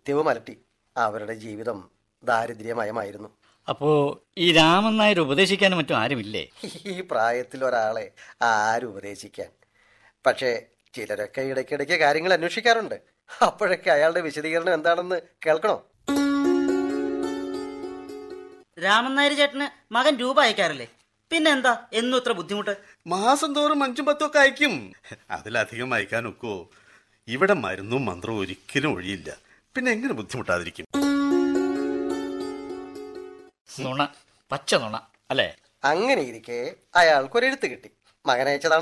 നിത്യവും അലട്ടി അവരുടെ ജീവിതം ദാരിദ്ര്യമയമായിരുന്നു അപ്പോ ഈ രാമൻ നായർ ഉപദേശിക്കാനും മറ്റും ആരുമില്ലേ ഈ പ്രായത്തിൽ ഒരാളെ ആരും ഉപദേശിക്കാൻ പക്ഷേ ചിലരൊക്കെ ഇടയ്ക്കിടയ്ക്ക് കാര്യങ്ങൾ അന്വേഷിക്കാറുണ്ട് അപ്പോഴൊക്കെ അയാളുടെ വിശദീകരണം എന്താണെന്ന് കേൾക്കണോ രാമൻ നായർ ചേട്ടന് മകൻ രൂപ അയക്കാറില്ലേ പിന്നെ എന്താ എന്നും ഇത്ര ബുദ്ധിമുട്ട് മാസം തോറും അഞ്ചും പത്തും ഒക്കെ അയക്കും അതിലധികം അയക്കാൻ ഒക്കുവോ ഇവിടെ മരുന്നും മന്ത്രവും ഒരിക്കലും ഒഴിയില്ല പിന്നെ എങ്ങനെ ബുദ്ധിമുട്ടാതിരിക്കും നുണ പച്ച നുണ അല്ലേ അങ്ങനെ ഇരിക്കെ അയാൾക്കൊരു എഴുത്ത് കിട്ടി മകനയച്ചതാണ്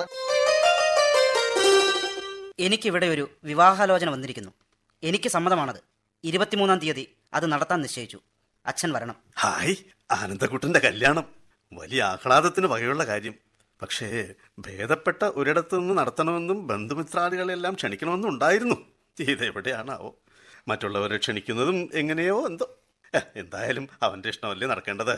എനിക്കിവിടെ ഒരു വിവാഹാലോചന വന്നിരിക്കുന്നു എനിക്ക് സമ്മതമാണത് ഇരുപത്തിമൂന്നാം തീയതി അത് നടത്താൻ നിശ്ചയിച്ചു അച്ഛൻ വരണം ഹായ് ആനന്ദക്കുട്ടന്റെ കല്യാണം വലിയ ആഹ്ലാദത്തിന് വകയുള്ള കാര്യം പക്ഷേ ഭേദപ്പെട്ട ഒരിടത്തു നിന്ന് നടത്തണമെന്നും ബന്ധുമിത്രാദികളെല്ലാം ക്ഷണിക്കണമെന്നും ഉണ്ടായിരുന്നു ഇതെവിടെയാണാവോ മറ്റുള്ളവരെ ക്ഷണിക്കുന്നതും എങ്ങനെയോ എന്തോ എ, എന്തായാലും അവന്റെ ഇഷ്ടമല്ലേ നടക്കേണ്ടത്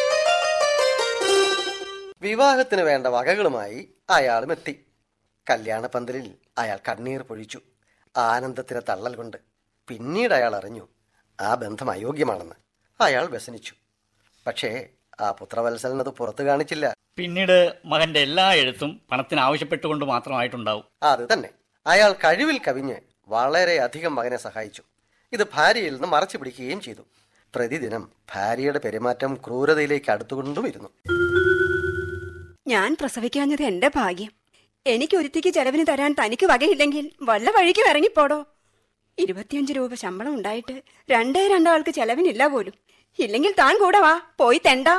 വിവാഹത്തിന് വേണ്ട വകകളുമായി അയാളും എത്തി കല്യാണപ്പന്തലിൽ അയാൾ കണ്ണീർ പൊഴിച്ചു ആനന്ദത്തിന് തള്ളൽ കൊണ്ട് പിന്നീട് അയാൾ അറിഞ്ഞു ആ ബന്ധം അയോഗ്യമാണെന്ന് അയാൾ വ്യസനിച്ചു പക്ഷേ ആ പുത്രവത്സലൻ അത് പുറത്തു കാണിച്ചില്ല പിന്നീട് മകന്റെ എല്ലാ എഴുത്തും പണത്തിന് ആവശ്യപ്പെട്ടുകൊണ്ട് മാത്രമായിട്ടുണ്ടാവും അത് തന്നെ അയാൾ കഴിവിൽ കവിഞ്ഞ് വളരെയധികം മകനെ സഹായിച്ചു ഇത് ഭാര്യയിൽ നിന്ന് മറച്ചു പിടിക്കുകയും ചെയ്തു പ്രതിദിനം ഭാര്യയുടെ പെരുമാറ്റം ക്രൂരതയിലേക്ക് അടുത്തുകൊണ്ടുമിരുന്നു ഞാൻ പ്രസവിക്കാഞ്ഞത് എന്റെ ഭാഗ്യം എനിക്ക് ഒരുത്തിക്ക് ചെലവിന് തരാൻ തനിക്ക് വകയില്ലെങ്കിൽ വല്ല വഴിക്കും ഇറങ്ങിപ്പോടോ ഇരുപത്തിയഞ്ച് രൂപ ശമ്പളം ഉണ്ടായിട്ട് രണ്ടേ രണ്ടാൾക്ക് ചെലവിനില്ല പോലും ഇല്ലെങ്കിൽ താൻ കൂടെ വാ പോയി തെണ്ട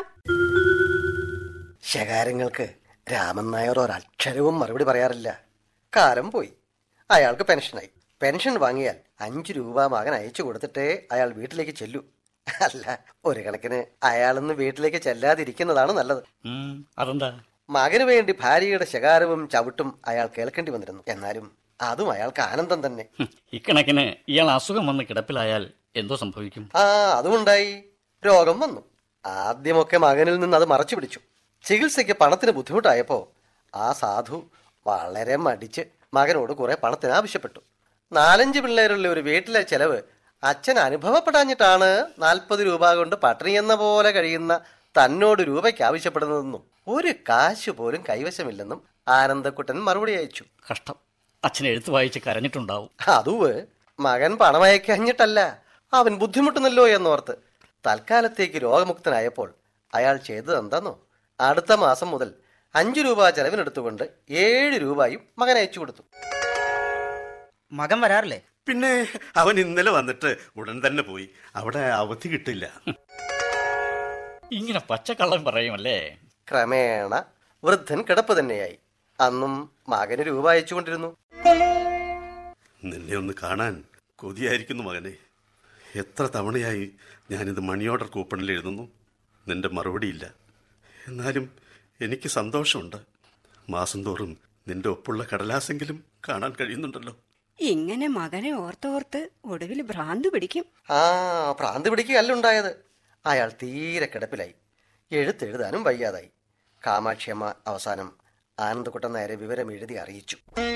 ശകാരങ്ങൾക്ക് രാമൻ നായർ ഒരക്ഷരവും മറുപടി പറയാറില്ല കാലം പോയി അയാൾക്ക് പെൻഷനായി പെൻഷൻ വാങ്ങിയാൽ അഞ്ചു രൂപ മകൻ അയച്ചു കൊടുത്തിട്ടേ അയാൾ വീട്ടിലേക്ക് ചെല്ലൂ അല്ല ഒരു കണക്കിന് അയാളൊന്ന് വീട്ടിലേക്ക് ചെല്ലാതിരിക്കുന്നതാണ് നല്ലത് ഉം, അതെന്താ മകന് വേണ്ടി ഭാര്യയുടെ ശകാരവും ചവിട്ടും അയാൾ കേൾക്കേണ്ടി വന്നിരുന്നു എന്നാലും അതും അയാൾക്ക് ആനന്ദം തന്നെ ഹും, ഇക്കണക്കിന് ഇയാൾ അസുഖം വന്ന് കിടപ്പിലായാൽ എന്തോ സംഭവിക്കും ആ അതുമുണ്ടായി രോഗം വന്നു ആദ്യമൊക്കെ മകനിൽ നിന്ന് അത് മറച്ചു പിടിച്ചു ചികിത്സയ്ക്ക് പണത്തിന് ബുദ്ധിമുട്ടായപ്പോ ആ സാധു വളരെ മടിച്ച് മകനോട് കുറെ പണത്തിന് ആവശ്യപ്പെട്ടു നാലഞ്ച് പിള്ളേരുള്ള ഒരു വീട്ടിലെ ചെലവ് അച്ഛൻ അനുഭവപ്പെടാഞ്ഞിട്ടാണ് നാൽപ്പത് രൂപ കൊണ്ട് പട്ടിണി എന്ന പോലെ കഴിയുന്ന തന്നോട് രൂപയ്ക്ക് ആവശ്യപ്പെടുന്നതെന്നും ഒരു കാശ് പോലും കൈവശമില്ലെന്നും ആനന്ദക്കുട്ടൻ മറുപടി അയച്ചു കഷ്ടം അച്ഛൻ എഴുത്ത് വായിച്ച് കരഞ്ഞിട്ടുണ്ടാവും അതുവ് മകൻ പണമയക്കഞ്ഞിട്ടല്ല അവൻ ബുദ്ധിമുട്ടുന്നല്ലോ എന്നോർത്ത് തൽക്കാലത്തേക്ക് രോഗമുക്തനായപ്പോൾ അയാൾ ചെയ്തത് എന്താന്നോ അടുത്ത മാസം മുതൽ അഞ്ചു രൂപ ചെലവിനെടുത്തുകൊണ്ട് ഏഴ് രൂപയും മകൻ അയച്ചു കൊടുത്തു മകൻ വരാറില്ലേ പിന്നെ അവൻ ഇന്നലെ വന്നിട്ട് ഉടൻ തന്നെ പോയി അവിടെ അവധി കിട്ടില്ല ഇങ്ങനെ പച്ചക്കള്ളം പറയുമല്ലേ ക്രമേണ വൃദ്ധൻ കിടപ്പ് തന്നെയായി അന്നും മകന് രൂപ അയച്ചുകൊണ്ടിരുന്നു നിന്നെ ഒന്ന് കാണാൻ കൊതിയായിരിക്കുന്നു മകനെ എത്ര തവണയായി ഞാനിത് മണി ഓർഡർ കൂപ്പണിൽ എഴുതുന്നു നിന്റെ മറുപടിയില്ല എന്നാലും എനിക്ക് സന്തോഷമുണ്ട് മാസം തോറും നിന്റെ ഒപ്പുള്ള കടലാസെങ്കിലും കാണാൻ കഴിയുന്നുണ്ടല്ലോ ഇങ്ങനെ മകനെ ഓർത്തോർത്ത് ഒടുവിൽ ഭ്രാന്ത് പിടിക്കും ആ ഭ്രാന്ത് പിടിക്കുകയല്ല ഉണ്ടായത് അയാൾ തീരെ കിടപ്പിലായി എഴുത്തെഴുതാനും വയ്യാതായി കാമാക്ഷിയമ്മ അവസാനം ആനന്ദക്കുട്ടൻ നേരെ വിവരം എഴുതി അറിയിച്ചു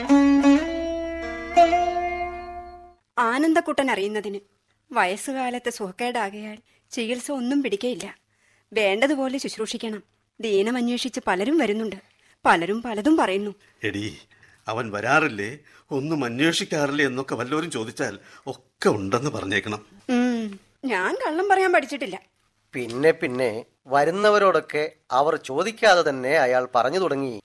ആനന്ദക്കുട്ടൻ അറിയുന്നതിന് വയസ്സുകാലത്ത് സുഖക്കേടാകയാൽ ചികിത്സ ഒന്നും പിടിക്കയില്ല വേണ്ടതുപോലെ ശുശ്രൂഷിക്കണം ദീനമന്വേഷിച്ച് പലരും വരുന്നുണ്ട് പലരും പലതും പറയുന്നു എടി അവൻ വരാറില്ലേ ഒന്നും അന്വേഷിക്കാറില്ലേ എന്നൊക്കെ വല്ലവരും ചോദിച്ചാൽ ഒക്കെ ഉണ്ടെന്ന് പറഞ്ഞേക്കണം ഉം, ഞാൻ കള്ളം പറയാൻ പഠിച്ചിട്ടില്ല പിന്നെ പിന്നെ വരുന്നവരോടൊക്കെ അവർ ചോദിക്കാതെ തന്നെ അയാൾ പറഞ്ഞു തുടങ്ങി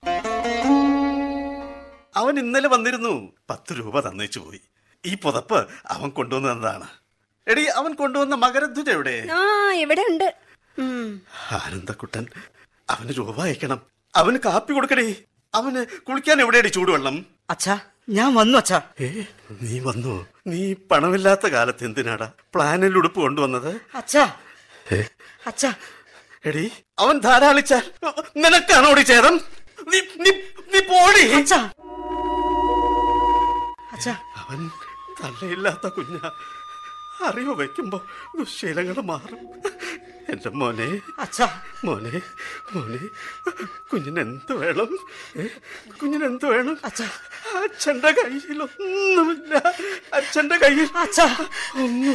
അവൻ ഇന്നലെ വന്നിരുന്നു പത്ത് രൂപ തന്നേച്ചു പോയി ഈ പുതപ്പ് അവൻ കൊണ്ടുവന്നു തന്നതാണ് എടി അവൻ കൊണ്ടുവന്ന മകരധ്വജ എവിടെ ആ ഇവിടെ ഉണ്ട് ഉം, ആനന്ദക്കുട്ടൻ അവന് രൂപ അയക്കണം അവന് കാപ്പി കൊടുക്കടേ അവന് കുളിക്കാൻ എവിടെയടി ചൂടുവെള്ളം അച്ഛാ ഞാൻ വന്നു അച്ഛാ ഏ നീ വന്നു നീ പണമില്ലാത്ത കാലത്ത് എന്തിനാടാ പ്ലാനിൽ ഉടുപ്പ് കൊണ്ടുവന്നത് അച്ഛാ ഏ അച്ഛാ എടി അവൻ ധാരാളിച്ചാൽ നിനക്കാണോടി ചേതം നീ നീ നീ പോടി അച്ഛാ അച്ഛാ അവൻ തള്ളയില്ലാത്ത കുഞ്ഞ അറിവ് വയ്ക്കുമ്പോ ദുശീലങ്ങൾ മാറും എന്റെ മോനെ അച്ഛാ മോനെ മോനെ കുഞ്ഞിനെന്ത് വേണം ഏ? കുഞ്ഞിനെന്ത് വേണം അച്ഛാ. അച്ഛന്റെ കയ്യിലൊന്നുമില്ല അച്ഛന്റെ കയ്യിൽ അച്ഛാ ഒന്നും